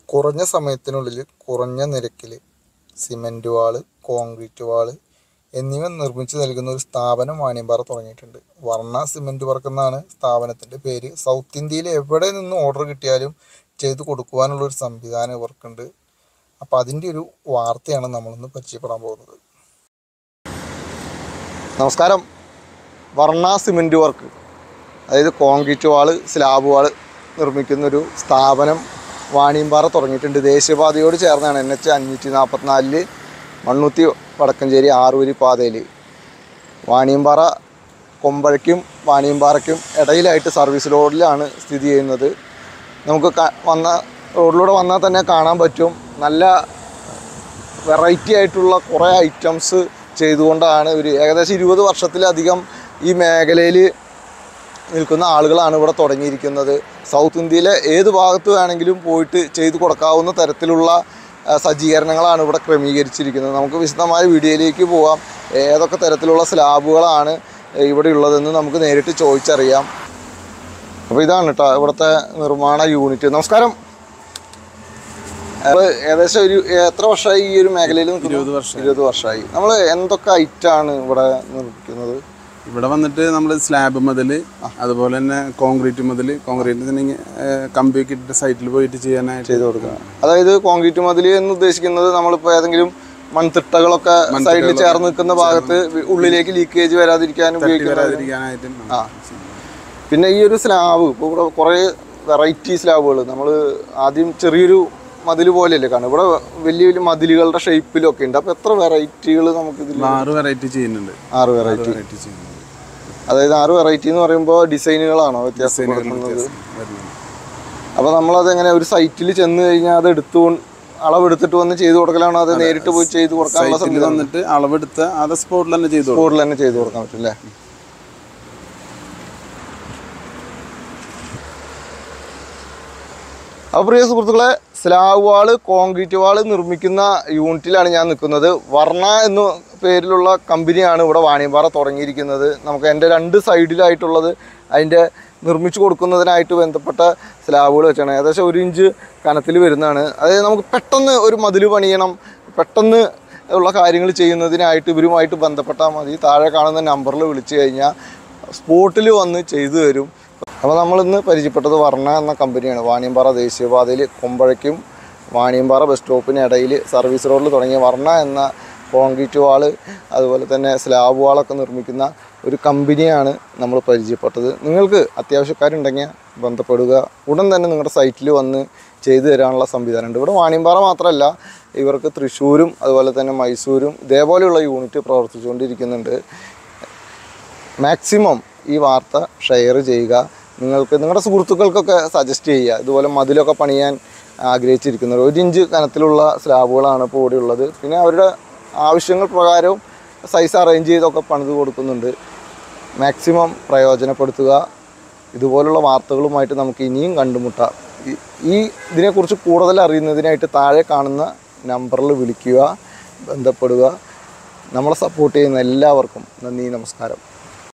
കുറഞ്ഞ സമയത്തിനുള്ളിൽ കുറഞ്ഞ നിരക്കിൽ സിമൻറ്റ് വാള് കോൺക്രീറ്റ് വാള് എന്നിവ നിർമ്മിച്ചു നൽകുന്ന ഒരു സ്ഥാപനം വാണിയമ്പാറ തുടങ്ങിയിട്ടുണ്ട് വർണ്ണ സിമൻറ്റ് വർക്ക് എന്നാണ് സ്ഥാപനത്തിൻ്റെ പേര് സൗത്ത് ഇന്ത്യയിൽ എവിടെ നിന്ന് ഓർഡർ കിട്ടിയാലും ചെയ്തു കൊടുക്കുവാനുള്ള ഒരു സംവിധാനം ഇവർക്കുണ്ട് അപ്പോൾ അതിൻ്റെ ഒരു വാർത്തയാണ് നമ്മളിന്ന് പരിചയപ്പെടാൻ പോകുന്നത് നമസ്കാരം വർണ്ണ സിമൻറ്റ് വർക്ക് അതായത് കോൺക്രീറ്റ് വാള് സ്ലാബ് വാള് നിർമ്മിക്കുന്നൊരു സ്ഥാപനം വാണിയമ്പാറ തുടങ്ങിയിട്ടുണ്ട് ദേശീയപാതയോട് ചേർന്നാണ് എൻ എച്ച് അഞ്ഞൂറ്റി നാൽപ്പത്തിനാലില് മണ്ണുത്തി വടക്കഞ്ചേരി ആറൂരി പാതയിൽ വാണിയമ്പാറ കൊമ്പഴയ്ക്കും വാണിയമ്പാറയ്ക്കും ഇടയിലായിട്ട് സർവീസ് റോഡിലാണ് സ്ഥിതി ചെയ്യുന്നത് നമുക്ക് ക- വന്ന റോഡിലൂടെ വന്നാൽ തന്നെ കാണാൻ പറ്റും നല്ല വെറൈറ്റി ആയിട്ടുള്ള കുറേ ഐറ്റംസ് ചെയ്തുകൊണ്ടാണ് ഒരു ഏകദേശം ഇരുപത് വർഷത്തിലധികം ഈ മേഖലയിൽ നിൽക്കുന്ന ആളുകളാണ് ഇവിടെ തുടങ്ങിയിരിക്കുന്നത് സൗത്ത് ഇന്ത്യയിലെ ഏത് ഭാഗത്ത് വേണമെങ്കിലും പോയിട്ട് ചെയ്തു കൊടുക്കാവുന്ന തരത്തിലുള്ള ആ, സജ്ജീകരണങ്ങളാണ് ഇവിടെ ക്രമീകരിച്ചിരിക്കുന്നത് നമുക്ക് വിശദമായ വീഡിയോയിലേക്ക് പോവാം ഏതൊക്കെ തരത്തിലുള്ള സ്ലാബുകളാണ് ഇവിടെ ഉള്ളതെന്ന് നമുക്ക് നേരിട്ട് ചോദിച്ചറിയാം അപ്പോൾ ഇതാണ് കേട്ടോ ഇവിടുത്തെ നിർമ്മാണ യൂണിറ്റ് നമസ്കാരം അപ്പോൾ ഏകദേശം ഒരു എത്ര വർഷമായി ഈ ഒരു മേഖലയിൽ നിൽക്കുന്നത്? ഇരുപത് വർഷം ഇരുപത് വർഷമായി നമ്മൾ എന്തൊക്കെ ഐറ്റാണ് ഇവിടെ നിർമ്മിക്കുന്നത് ഇവിടെ വന്നിട്ട് നമ്മൾ സ്ലാബ് മുതൽ അതുപോലെ തന്നെ കോൺക്രീറ്റ് മുതൽ കോൺക്രീറ്റ് തന്നെ കമ്പി ഒക്കെ ഇട്ടിട്ട് സൈറ്റിൽ പോയിട്ട് ചെയ്യാനായിട്ട് ചെയ്ത് കൊടുക്കുക അതായത് കോൺക്രീറ്റ് മതിൽ എന്ന് ഉദ്ദേശിക്കുന്നത് നമ്മളിപ്പോൾ ഏതെങ്കിലും മൺതിട്ടകളൊക്കെ സൈഡിൽ ചേർന്ന് നിൽക്കുന്ന ഭാഗത്ത് വി- ഉള്ളിലേക്ക് ലീക്കേജ് വരാതിരിക്കാനും ഉപയോഗിക്കുന്നത് വരാതിരിക്കാനായിട്ടും ആ പിന്നെ ഈ ഒരു സ്ലാബ് ഇപ്പോൾ ഇവിടെ കുറേ വെറൈറ്റി സ്ലാബുകൾ നമ്മൾ ആദ്യം ചെറിയൊരു മതിൽ പോലെയല്ലേ കാണും ഇവിടെ വലിയ വലിയ മതിലുകളുടെ ഷേപ്പിലൊക്കെ ഉണ്ട് അപ്പോൾ എത്ര വെറൈറ്റികൾ നമുക്ക് ഇതിൽ ആറ് വെറൈറ്റി ചെയ്യുന്നുണ്ട് ആറ് വെറൈറ്റി വെറൈറ്റി ചെയ്യുന്നുണ്ട് അതായത് ആറ് വെറൈറ്റി എന്ന് പറയുമ്പോൾ ഡിസൈനുകളാണോ വ്യത്യാസം കൊടുക്കുന്നത് വരുന്നുണ്ട് അപ്പോൾ നമ്മളത് എങ്ങനെ ഒരു സൈറ്റിൽ ചെന്ന് കഴിഞ്ഞാൽ അത് എടുത്തു അളവെടുത്തിട്ട് വന്ന് ചെയ്ത് കൊടുക്കലാണോ അത് നേരിട്ട് പോയി ചെയ്ത് കൊടുക്കാനുള്ള സൈറ്റിൽ വന്നിട്ട് അളവെടുത്ത് അത് സ്പോട്ടിൽ തന്നെ ചെയ്തു കൊടുക്കും സ്പോട്ടിൽ തന്നെ ചെയ്ത് കൊടുക്കാൻ പറ്റും അല്ലേ അപ്പോൾ പ്രിയ സുഹൃത്തുക്കളെ സ്ലാബ് വാള് കോൺക്രീറ്റ് വാള് നിർമ്മിക്കുന്ന യൂണിറ്റിലാണ് ഞാൻ നിൽക്കുന്നത് വർണ്ണ എന്ന പേരിലുള്ള കമ്പനിയാണ് ഇവിടെ വാണിയമ്പാറ തുടങ്ങിയിരിക്കുന്നത് നമുക്ക് എൻ്റെ രണ്ട് സൈഡിലായിട്ടുള്ളത് അതിൻ്റെ നിർമ്മിച്ചു കൊടുക്കുന്നതിനായിട്ട് ബന്ധപ്പെട്ട സ്ലാബുകൾ വെച്ചാണ് ഏകദേശം ഒരു ഇഞ്ച് കനത്തിൽ വരുന്നതാണ് അതായത് നമുക്ക് പെട്ടെന്ന് ഒരു മതിൽ പണിയണം പെട്ടെന്ന് ഉള്ള കാര്യങ്ങൾ ചെയ്യുന്നതിനായിട്ട് ഇവരുമായിട്ട് ബന്ധപ്പെട്ടാൽ മതി താഴെ കാണുന്ന നമ്പറിൽ വിളിച്ചു കഴിഞ്ഞാൽ സ്പോട്ടിൽ വന്ന് ചെയ്തു തരും അപ്പോൾ നമ്മളിന്ന് പരിചയപ്പെട്ടത് വർണ്ണ എന്ന കമ്പനിയാണ് വാണിയമ്പാറ ദേശീയപാതയിൽ കൊമ്പഴയ്ക്കും വാണിയമ്പാറ ബസ് സ്റ്റോപ്പിന് ഇടയിൽ സർവീസ് റോഡിൽ തുടങ്ങിയ വർണ്ണ എന്ന കോൺക്രീറ്റ് വാള് അതുപോലെ തന്നെ സ്ലാബ് വാളൊക്കെ നിർമ്മിക്കുന്ന ഒരു കമ്പനിയാണ് നമ്മൾ പരിചയപ്പെട്ടത് നിങ്ങൾക്ക് അത്യാവശ്യക്കാരുണ്ടെങ്കിൽ ബന്ധപ്പെടുക ഉടൻ തന്നെ നിങ്ങളുടെ സൈറ്റിൽ വന്ന് ചെയ്തു തരാനുള്ള സംവിധാനമുണ്ട് ഇവിടെ വാണിയമ്പാറ മാത്രമല്ല ഇവർക്ക് തൃശ്ശൂരും അതുപോലെ തന്നെ മൈസൂരും ഇതേപോലെയുള്ള യൂണിറ്റ് പ്രവർത്തിച്ചുകൊണ്ടിരിക്കുന്നുണ്ട് മാക്സിമം ഈ വാർത്ത ഷെയർ ചെയ്യുക നിങ്ങൾക്ക് നിങ്ങളുടെ സുഹൃത്തുക്കൾക്കൊക്കെ സജസ്റ്റ് ചെയ്യുക ഇതുപോലെ മതിലൊക്കെ പണിയാൻ ആഗ്രഹിച്ചിരിക്കുന്നവർ ഒരു ഇഞ്ച് കനത്തിലുള്ള സ്ലാബുകളാണ് ഇപ്പോൾ ഇവിടെ ഉള്ളത് പിന്നെ അവരുടെ ആവശ്യങ്ങൾ പ്രകാരവും സൈസ് അറേഞ്ച് ചെയ്തൊക്കെ പണിത് കൊടുക്കുന്നുണ്ട് മാക്സിമം പ്രയോജനപ്പെടുത്തുക ഇതുപോലുള്ള വാർത്തകളുമായിട്ട് നമുക്ക് ഇനിയും കണ്ടുമുട്ടാം ഈ- ഈ ഇതിനെക്കുറിച്ച് കൂടുതൽ അറിയുന്നതിനായിട്ട് താഴെ കാണുന്ന നമ്പറിൽ വിളിക്കുക ബന്ധപ്പെടുക നമ്മളെ സപ്പോർട്ട് ചെയ്യുന്ന എല്ലാവർക്കും നന്ദി നമസ്കാരം